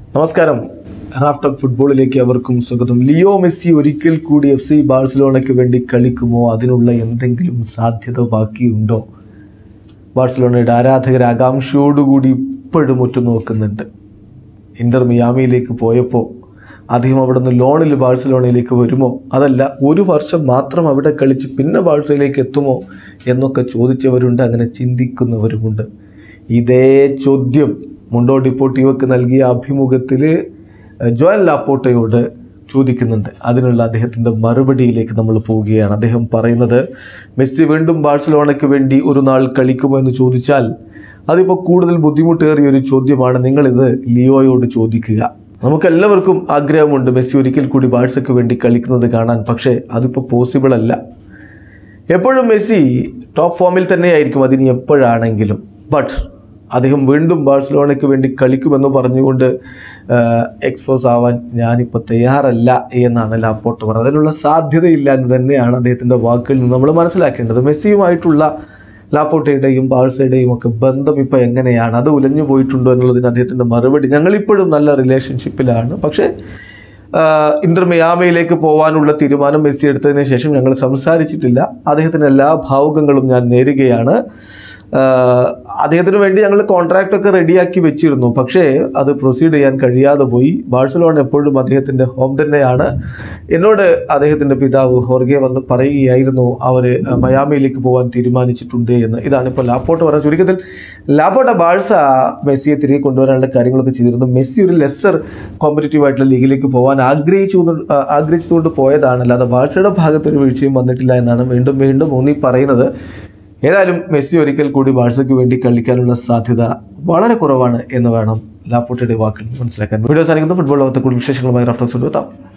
നമസ്കാരം റാഫ്റ്റർ ഫുട്ബോളിലേക്ക് അവർക്കും സ്വാഗതം ലിയോ മെസ്സി ഒരിക്കൽ കൂടി എഫ് സി ബാഴ്സലോണയ്ക്ക് വേണ്ടി കളിക്കുമോ അതിനുള്ള എന്തെങ്കിലും സാധ്യത ബാക്കിയുണ്ടോ ബാഴ്സലോണയുടെ ആരാധകർ ആകാംക്ഷയോടുകൂടി ഇപ്പോഴും ഉറ്റുനോക്കുന്നുണ്ട് ഇന്റർ മിയാമിയിലേക്ക് പോയപ്പോൾ അദ്ദേഹം അവിടെ നിന്ന് ലോണിൽ ബാഴ്സലോണയിലേക്ക് വരുമോ അതല്ല ഒരു വർഷം മാത്രം അവിടെ കളിച്ച് പിന്നെ ബാഴ്സയിലേക്ക് എത്തുമോ എന്നൊക്കെ ചോദിച്ചവരുണ്ട് അങ്ങനെ ചിന്തിക്കുന്നവരുമുണ്ട് ഇതേ ചോദ്യം മുണ്ടോ ഡിപ്പോട്ടിയോക്ക് നൽകിയ അഭിമുഖത്തിൽ ജോയൽ ലാപ്പോട്ടയോട് ചോദിക്കുന്നുണ്ട് അതിനുള്ള അദ്ദേഹത്തിൻ്റെ മറുപടിയിലേക്ക് നമ്മൾ പോവുകയാണ് അദ്ദേഹം പറയുന്നത് മെസ്സി വീണ്ടും ബാഴ്സലോണയ്ക്ക് വേണ്ടി ഒരു നാൾ കളിക്കുമോ എന്ന് ചോദിച്ചാൽ അതിപ്പോൾ കൂടുതൽ ബുദ്ധിമുട്ടേറിയ ഒരു ചോദ്യമാണ് നിങ്ങളിത് ലിയോയോട് ചോദിക്കുക നമുക്കെല്ലാവർക്കും ആഗ്രഹമുണ്ട് മെസ്സി ഒരിക്കൽ കൂടി ബാഴ്സയ്ക്ക് വേണ്ടി കളിക്കുന്നത് കാണാൻ പക്ഷേ അതിപ്പോൾ പോസിബിൾ അല്ല എപ്പോഴും മെസ്സി ടോപ്പ് ഫോമിൽ തന്നെയായിരിക്കും അതിന് എപ്പോഴാണെങ്കിലും ബട്ട് അദ്ദേഹം വീണ്ടും ബാഴ്സലോണയ്ക്ക് വേണ്ടി കളിക്കുമെന്ന് പറഞ്ഞുകൊണ്ട് എക്സ്പോസ് ആവാൻ ഞാനിപ്പോൾ തയ്യാറല്ല എന്നാണ് ലാപ്പോർട്ട് പറഞ്ഞത് അതിനുള്ള സാധ്യതയില്ല എന്ന് തന്നെയാണ് അദ്ദേഹത്തിൻ്റെ വാക്കുകളിൽ നിന്ന് നമ്മൾ മനസ്സിലാക്കേണ്ടത് മെസ്സിയുമായിട്ടുള്ള ലാപ്പോട്ടയുടെയും ബാഴ്സയുടെയും ഒക്കെ ബന്ധം ഇപ്പോൾ എങ്ങനെയാണ് അത് ഉലഞ്ഞു പോയിട്ടുണ്ടോ എന്നുള്ളതിന് അദ്ദേഹത്തിൻ്റെ മറുപടി ഞങ്ങളിപ്പോഴും നല്ല റിലേഷൻഷിപ്പിലാണ് പക്ഷേ ആഹ് ഇന്റർ മിയാമയിലേക്ക് പോകാനുള്ള തീരുമാനം മെസ്സി എടുത്തതിന് ശേഷം ഞങ്ങൾ സംസാരിച്ചിട്ടില്ല അദ്ദേഹത്തിന് എല്ലാ ഭാവുകങ്ങളും ഞാൻ നേരുകയാണ് ആഹ് അദ്ദേഹത്തിന് വേണ്ടി ഞങ്ങൾ കോൺട്രാക്റ്റ് ഒക്കെ റെഡിയാക്കി വെച്ചിരുന്നു പക്ഷേ അത് പ്രൊസീഡ് ചെയ്യാൻ കഴിയാതെ പോയി ബാഴ്സലോണ എപ്പോഴും അദ്ദേഹത്തിൻ്റെ ഹോം തന്നെയാണ് എന്നോട് അദ്ദേഹത്തിൻ്റെ പിതാവ് ഹോർഗെ വന്ന് പറയുകയായിരുന്നു അവർ മയാമയിലേക്ക് പോകാൻ തീരുമാനിച്ചിട്ടുണ്ട് എന്ന് ഇതാണ് ഇപ്പോൾ ലാപ്പോട്ട് പറഞ്ഞ ചുരുക്കത്തിൽ ലാപ്പോട്ട ബാഴ്സ മെസ്സിയെ തിരികെ കൊണ്ടുവരാനുള്ള കാര്യങ്ങളൊക്കെ ചെയ്തിരുന്നു മെസ്സി ഒരു ലെസ്സർ കോമ്പറ്റീറ്റീവ് ആയിട്ടുള്ള ലീഗിലേക്ക് പോകാൻ ആഗ്രഹിച്ചു ആഗ്രഹിച്ചുകൊണ്ട് പോയതാണ് അല്ലാതെ ബാഴ്സയുടെ ഭാഗത്തൊരു വീഴ്ചയും വന്നിട്ടില്ല എന്നാണ് വീണ്ടും വീണ്ടും ഊന്നി പറയുന്നത് ഏതായാലും മെസ്സി ഒരിക്കൽ കൂടി ബാഴ്സയ്ക്ക് വേണ്ടി കളിക്കാനുള്ള സാധ്യത വളരെ കുറവാണ് എന്ന് വേണം ലാപ്പോട്ടയുടെ വാക്കുകൾ മനസ്സിലാക്കാൻ വീഡിയോ സാധിക്കുന്ന ഫുട്ബോൾ ലോകത്തെ കൂടുതൽ വിശേഷങ്ങളുമായി റഫ്റ്റോക്സ് എത്താം